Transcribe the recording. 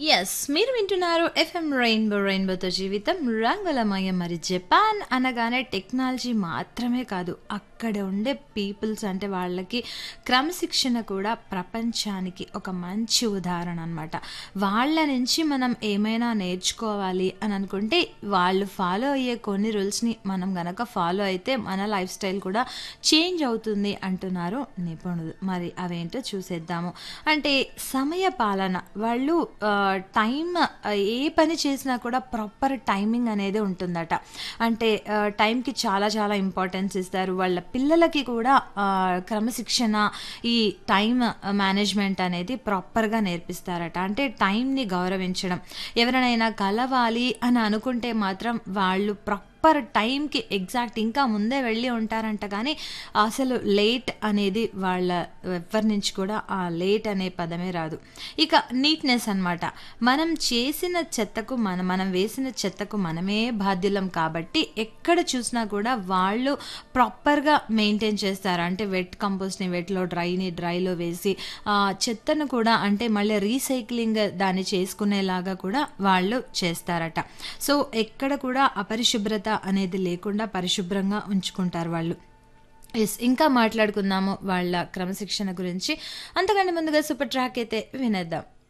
yes మీరు వింటున్నారు FM rainbow రెయిన్బోతో జీవితం రంగులమయం మరి జపాన్ అనగానే టెక్నాలజీ మాత్రమే కాదు అక్కడ ఉండే పీపుల్స్ అంటే వాళ్ళకి క్రమశిక్షణ కూడా ప్రపంచానికి ఒక మంచి ఉదాహరణ అనమాట వాళ్ళ నుంచి మనం ఏమైనా నేర్చుకోవాలి అని అనుకుంటే వాళ్ళు ఫాలో అయ్యే కొన్ని రూల్స్ని మనం గనక ఫాలో అయితే మన లైఫ్ స్టైల్ కూడా చేంజ్ అవుతుంది అంటున్నారు నిపుణులు మరి అవేంటో చూసేద్దాము అంటే సమయ పాలన వాళ్ళు ఆ, టైం ఆ, ఏ పని చేసినా కూడా ప్రాపర్ టైమింగ్ అనేది ఉంటుందట అంటే ఆ, టైంకి చాలా చాలా ఇంపార్టెన్స్ ఇస్తారు వాళ్ళ పిల్లలకి కూడా ఆ, క్రమశిక్షణ ఈ టైం మేనేజ్మెంట్ అనేది ప్రాపర్గా నేర్పిస్తారట అంటే టైంని గౌరవించడం ఎవరినైనా కలవాలి అని అనుకుంటే మాత్రం వాళ్ళు ప్రాపర్ టైంకి ఎగ్జాక్ట్ ఇంకా ముందే వెళ్ళి ఉంటారంట కానీ అసలు లేట్ అనేది వాళ్ళ ఎవరి నుంచి కూడా ఆ లేట్ అనే పదమే రాదు ఇక నీట్నెస్ అన్నమాట మనం చేసిన చెత్తకు మన మనం వేసిన చెత్తకు మనమే బాధ్యులం కాబట్టి ఎక్కడ చూసినా కూడా వాళ్ళు ప్రాపర్గా మెయింటైన్ చేస్తారు అంటే వెట్ కంపోస్ట్ని వెట్లో డ్రైని డ్రైలో వేసి ఆ చెత్తను కూడా అంటే మళ్ళీ రీసైక్లింగ్ దాన్ని చేసుకునేలాగా కూడా వాళ్ళు చేస్తారట సో ఎక్కడ కూడా అపరిశుభ్రత అనేది లేకుండా పరిశుభ్రంగా ఉంచుకుంటారు వాళ్ళు ఎస్ ఇంకా మాట్లాడుకుందాము వాళ్ళ క్రమశిక్షణ గురించి అంతకంటే ముందుగా సూపర్ ట్రాక్ అయితే వినేద్దాం